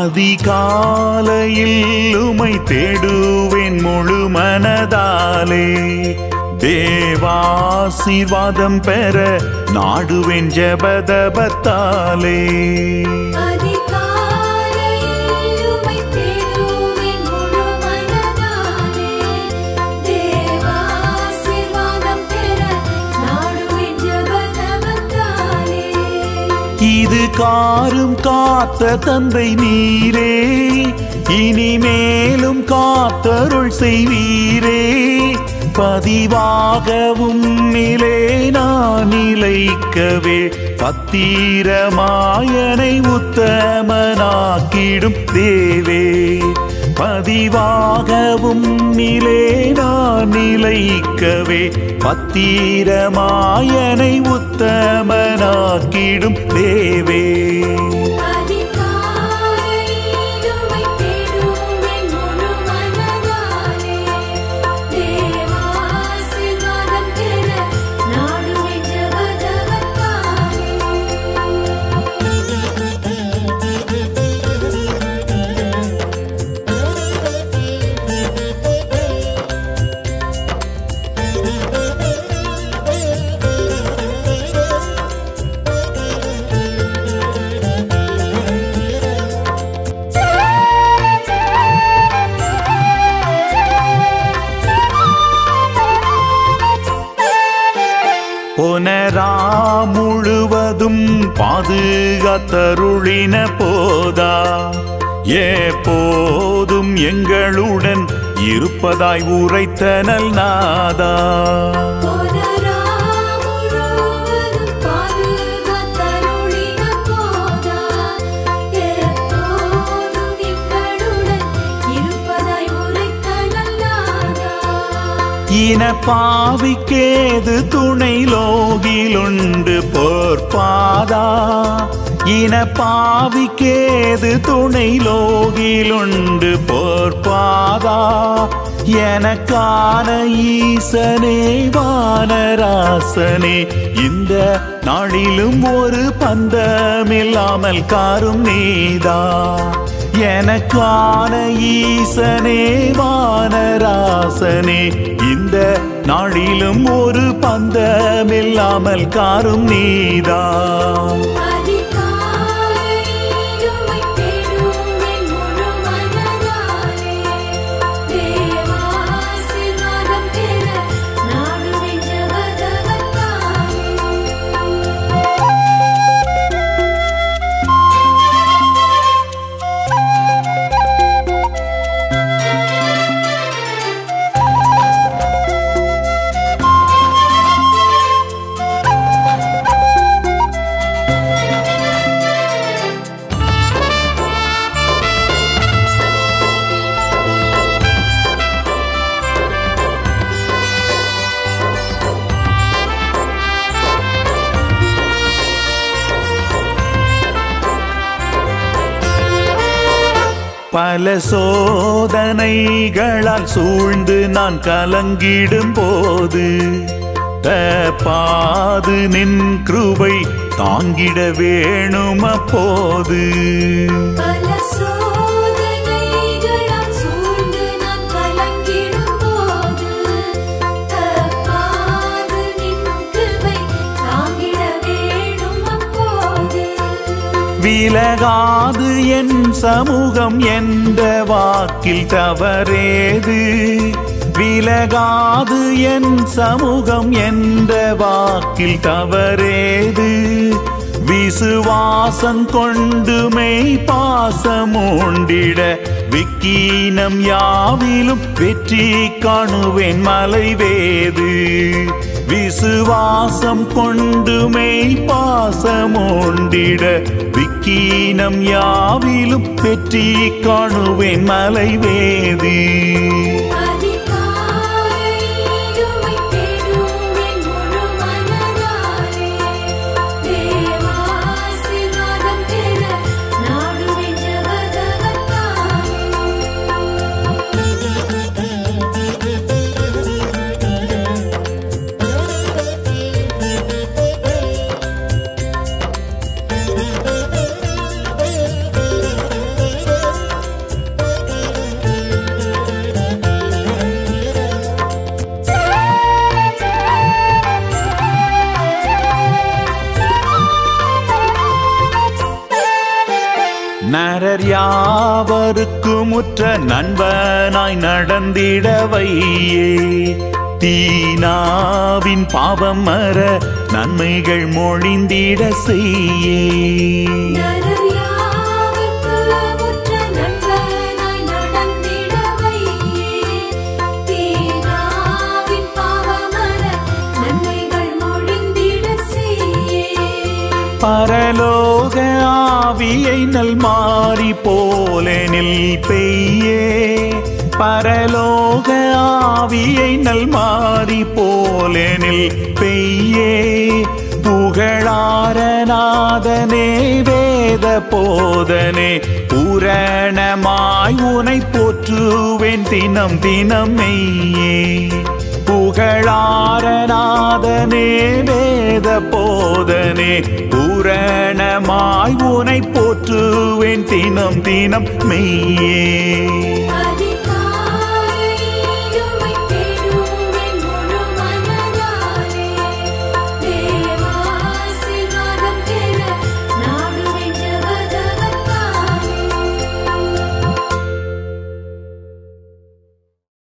அதிகாலையில் உமை தேடுவேன் முழு மனதாலே தேவாசீர்வாதம் பெற நாடுவேன் ஜபதபத்தாலே அதிகாலையில் உம்மை தேடுவேன் முழு மனதாலே. தேவாசீர்வாதம் பெற நாடுவேன் ஜெபதபத்தாலே. இது காரும் காத்த தந்தை நீரே இனிமேலும் காத்தருள் செய்வீரே பதிவாகவும் நிலே நான் நிலைக்கவே பத்திரமாயனை உத்தமனாக்கிடும் தேவே பதிவாகவும் நிலே நான் நிலைக்கவே பத்திரமாயனை உத்தமனாக்கிடும் தேவே அதிகாலையில் உம்மை தேடுவேன் முழு மனதாலே. தேவாசீர்வாதம் பெற நாடுவேன் ஜெபதபத்தாலே. புனரா முழுவதும் பாதுகாத்தருளின போதா எப்போதும் எங்களுடன் இருப்பதாய் உரைத்தனல் நாதா போதரா முழுவதும் பாதுகாத்தருளின போதா. எப்போதும் எங்களுடன் இருப்பதாய் உரைத்த நல்லாதா. இன பாவிக்கேது துணை லோகிலுண்டு போர்ப்பாதா இன பாவிக்கேது துணை லோகிலுண்டு போர்ப்பாதா எனக்கான ஈசனே வானராசனே இந்த நாளிலும் ஒரு பந்தமில்லாமல் காரும் நீதா எனக்கான ஈசனே வானராசனே இந்த நாளிலும் ஒரு பந்தமில்லாமல் காரும் நீதா அதிகாலையில் உம்மை தேடுவேன் முழு மனதாலே. தேவாசீர்வாதம் பெற நாடுவேன் ஜெபதபத்தாலே. பல சோதனைகளால் சூழ்ந்து நான் கலங்கிடும் போது தப்பாது நின் கிருபை தாங்கிட வேணும் அப்போது பல சோதனைகளால் சூழ்ந்து நான் கலங்கிடும் போது, தப்பாது நின் கிருபை தாங்கிட வேணும் அப்போது. விலகாது என் சமூகம் என்ற வாக்கில் தவறேது விலகாது என் சமூகம் என்ற வாக்கில் தவறேது விசுவாசம் கொண்டுமை பாசமூண்டிட விக்கீனம் யாவிலும் வெற்றி காணுவேன் மலைவேது விசுவாசம் கொண்டுமை பாசமோண்டிட விக்கீனம் யாவிலும் வெற்றி காணுவேன் மலைவேதி அதிகாலையில் உம்மை தேடுவேன் முழு மனதாலே. தேவாசீர்வாதம் பெற நாடுவேன் ஜெபதபத்தாலே. ஆ நரர் யாவருக்கும் உற்ற நண்பனாய் நடந்திட வையே தீனாவின் பாவம் மற நன்மைகள் மொழிந்திட செய்யே நரர் யாவர்க்கு முற்ற நண்பனாய் நடந்திட வையே. தீனாவின் பாவமற நன்மைகள் மொழிந்திட செய்யே. பரலோக ஆவியை நல் மாறி போலெனில் பெய்யே பரலோக ஆவியை நல் மாறி போலெனில் பெய்யே புகழாரநாதனே வேத போதனே பூரணமாய் உனை போற்றுவேன் தினம் தினம் மெய்யே புகழாரநாதனே வேத போதனே பூரணமாய் உனை போற்றுவேன் தினம் தினம் மெய்யே